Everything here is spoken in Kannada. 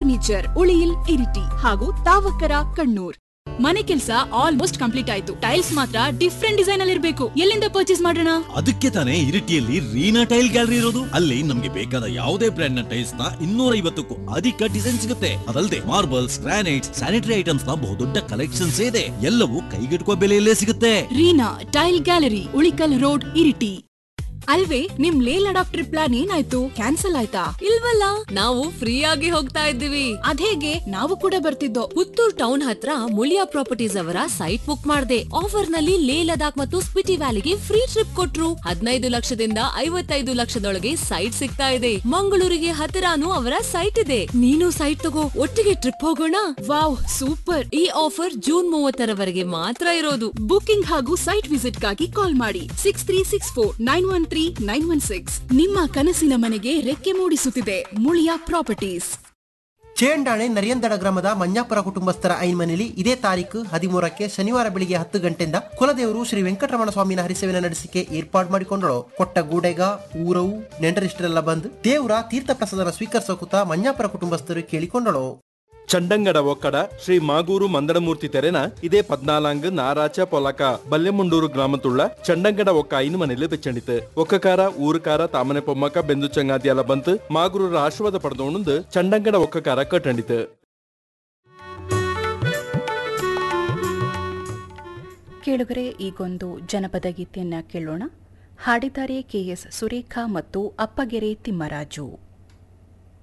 ಫರ್ನಿಚರ್ ಉಳಿಯಿಲ್ ಇರಿಟಿ ಹಾಗೂ ತಾವಕರ ಕಣ್ಣೂರ್ ಮನೆ ಕೆಲಸ ಆಲ್ಮೋಸ್ಟ್ ಕಂಪ್ಲೀಟ್ ಆಯ್ತು ಟೈಲ್ಸ್ ಮಾತ್ರ ಡಿಫ್ರೆಂಟ್ ಡಿಸೈನ್ ಅಲ್ಲಿ ಇರಬೇಕು ಎಲ್ಲಿಂದ ಪರ್ಚೇಸ್ ಮಾಡೋಣ ಅದಕ್ಕೆ ತಾನೇ ಇರಿಟಿಯಲ್ಲಿ ರೀನಾ ಟೈಲ್ ಗ್ಯಾಲರಿ ಇರೋದು ಅಲ್ಲಿ ನಮ್ಗೆ ಬೇಕಾದ ಯಾವುದೇ ಬ್ರ್ಯಾಂಡ್ ನ ಟೈಲ್ಸ್ ನ ಇನ್ನೂರ ಐವತ್ತಕ್ಕೂ ಅಧಿಕ ಡಿಸೈನ್ ಸಿಗುತ್ತೆ ಅದಲ್ಲದೆ ಮಾರ್ಬಲ್ಸ್ ಗ್ರಾನೈಟ್ಸ್ ಸ್ಯಾನಿಟರಿ ಐಟಮ್ಸ್ ನ ಬಹುದೊಡ್ಡ ಕಲೆಕ್ಷನ್ಸ್ ಇದೆ ಎಲ್ಲವೂ ಕೈಗೆಟುಕುವ ಬೆಲೆಯಲ್ಲೇ ಸಿಗುತ್ತೆ Reena tile gallery Ulikal road Iritty ಅಲ್ವೇ ನಿಮ್ ಲೇ ಲಡಾಕ್ ಟ್ರಿಪ್ ಪ್ಲಾನ್ ಏನಾಯ್ತು ಕ್ಯಾನ್ಸಲ್ ಆಯ್ತಾ ಇಲ್ವಲ್ಲ ನಾವು ಫ್ರೀ ಆಗಿ ಹೋಗ್ತಾ ಇದ್ದೀವಿ ಅದೇಗೆ ನಾವು ಕೂಡ ಬರ್ತಿದ್ದೋ ಪುತ್ತೂರ್ ಟೌನ್ ಹತ್ರ ಮುಳಿಯಾ ಪ್ರಾಪರ್ಟೀಸ್ ಅವರ ಸೈಟ್ ಬುಕ್ ಮಾಡಿದೆ ಆಫರ್ ನಲ್ಲಿ ಲೇ ಲದಾಖ್ ಮತ್ತು ಸ್ಪಿಟಿ ವ್ಯಾಲಿಗೆ ಫ್ರೀ ಟ್ರಿಪ್ ಕೊಟ್ರು ಹದಿನೈದು ಲಕ್ಷದಿಂದ ಐವತ್ತೈದು ಲಕ್ಷದೊಳಗೆ ಸೈಟ್ ಸಿಗ್ತಾ ಇದೆ ಮಂಗಳೂರಿಗೆ ಹತ್ತಿರಾನು ಅವರ ಸೈಟ್ ಇದೆ ನೀನು ಸೈಟ್ ತಗೋ ಒಟ್ಟಿಗೆ ಟ್ರಿಪ್ ಹೋಗೋಣ ವಾವ್ ಸೂಪರ್ ಈ ಆಫರ್ ಜೂನ್ ಮೂವತ್ತರವರೆಗೆ ಮಾತ್ರ ಇರೋದು ಬುಕಿಂಗ್ ಹಾಗೂ ಸೈಟ್ ವಿಸಿಟ್ ಗಾಗಿ ಕಾಲ್ ಮಾಡಿ six three six four nine one three nine one six ನಿಮ್ಮ ಕನಸಿನ ಮನೆಗೆ ರೆಕ್ಕೆ ಮೂಡಿಸುತ್ತಿದೆ ಮುಳಿಯಾ ಪ್ರಾಪರ್ಟೀಸ್ ಚೇಂಡಾಣೆ ನರಿಯಂದಡ ಗ್ರಾಮದ ಮಂಜಾಪುರ ಕುಟುಂಬಸ್ಥರ ಐನ್ಮನೆಯಲ್ಲಿ ಇದೇ ತಾರೀಕು ಹದಿಮೂರಕ್ಕೆ ಶನಿವಾರ ಬೆಳಿಗ್ಗೆ ಹತ್ತು ಗಂಟೆಯಿಂದ ಕುಲದೇವರು ಶ್ರೀ ವೆಂಕಟರಮಣ ಸ್ವಾಮಿನ ಹರಿಸೇವೆನ ನಡೆಸಿಕೆ ಏರ್ಪಾಡು ಮಾಡಿಕೊಂಡಳು ಕೊಟ್ಟ ಗೂಡೆಗ ಊರವು ನೆಂಟರಿಷ್ಟರೆಲ್ಲ ಬಂದು ದೇವರ ತೀರ್ಥ ಪ್ರಸಾದನ ಸ್ವೀಕರಿಸೋಕುತ್ತ ಮಂಜಾಪುರ ಕುಟುಂಬಸ್ಥರು ಕೇಳಿಕೊಂಡಳು ಚಂಡಂಗಡ ಒಕ್ಕಡ ಶ್ರೀ ಮಾಗೂರು ಮಂದಡಮೂರ್ತಿ ತೆರೆನ ಇದೇ ಪದ್ನಾಲಾಂಗ್ ನಾರಾಚ ಪೊಲಕ ಬಲ್ಲೆಮುಂಡೂರು ಗ್ರಾಮತುಳ್ಳ ಚಂಡಂಗಡ ಒಕ್ಕ ಐನು ಮನೆಯಲ್ಲಿ ಬೆಚ್ಚಂಡಿತು ಒಕ್ಕಕಾರ ಊರುಕಾರ ತಾಮನೆ ಪೊಮ್ಮಕ ಬೆಂದು ಚಂಗಾದಿ ಎಲ್ಲ ಬಂತು ಮಾಗೂರರ ಆಶೀರ್ವಾದ ಪಡೆದೋಣಂದು ಚಂಡಂಗಡ ಒಕ್ಕಕಾರ ಕಟ್ಟಂಡಿತು ಕೇಳುಗರೆ ಈಗೊಂದು ಜನಪದ ಗೀತೆಯನ್ನ ಕೇಳೋಣ ಹಾಡಿದ್ದಾರೆ ಕೆಎಸ್ ಸುರೇಖಾ ಮತ್ತು ಅಪ್ಪಗೆರೆ ತಿಮ್ಮರಾಜು